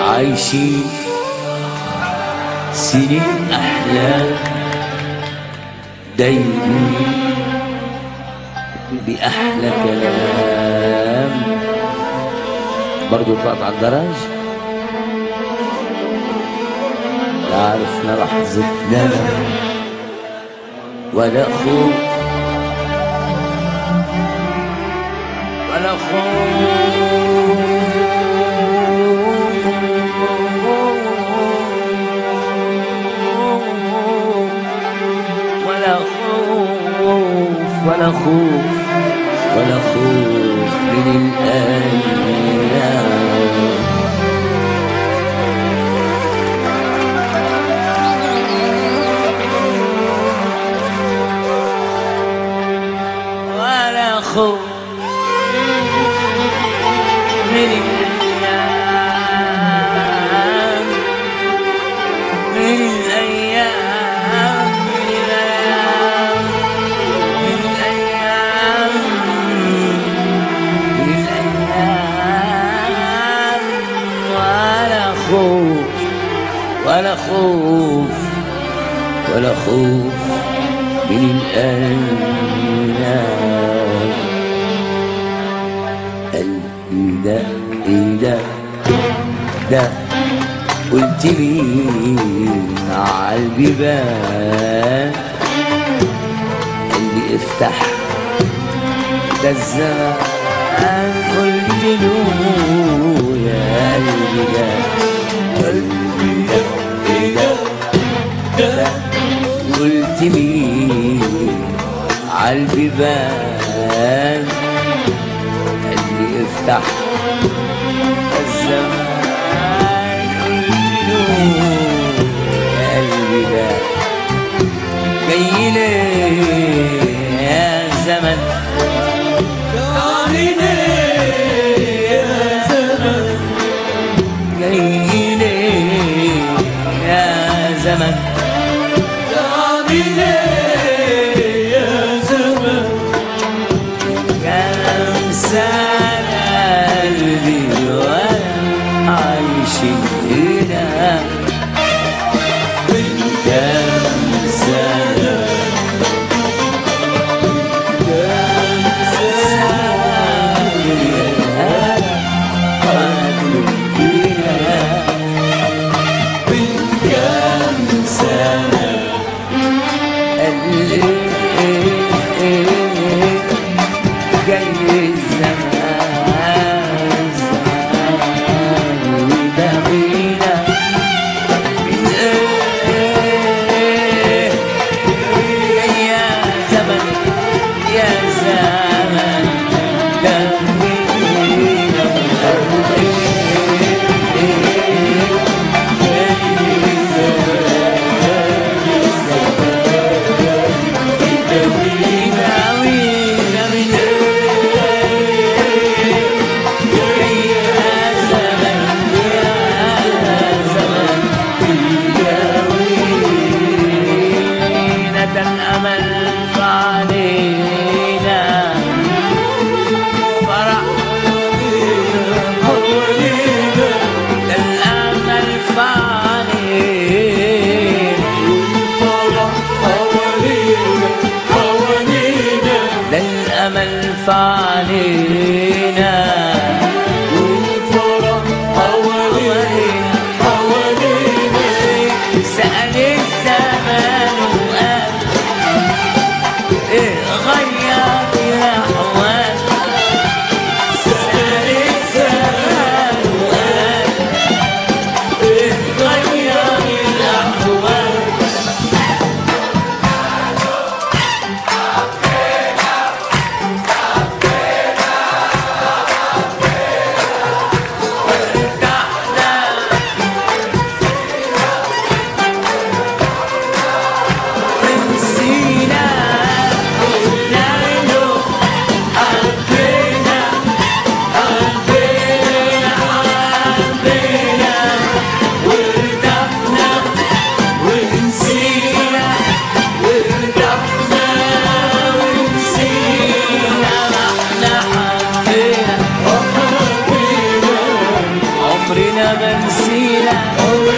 عايشين سنين أحلام دايما بأحلى كلام برضو طلعت على الدرج لا عرفنا لحظة ندم ولا خوف ولا خوف ولا خوف ولا خوف ولا خوف من الأيام ولا خوف من الأيام من الأيام من الأيام من الأيام من الأيام ولا خوف ولا خوف ولا خوف من الأيام قلبي ده إيه ده ده قلت مين عالبيبان قلبي افتح ده الزمان قلت له يا قلبي ده قلبي ده إيه ده ده قلت مين عالبيبان قلبي افتح الزمان قلت له يا قلبي ده جاي ليه يا زمن جاي ليه يا زمن كم سنة قلبي وانا عايش هنا كم سنة كم سنة قلبي وانا هنا كم سنة قلبي جاي الزمان زمان وبغينا نسينا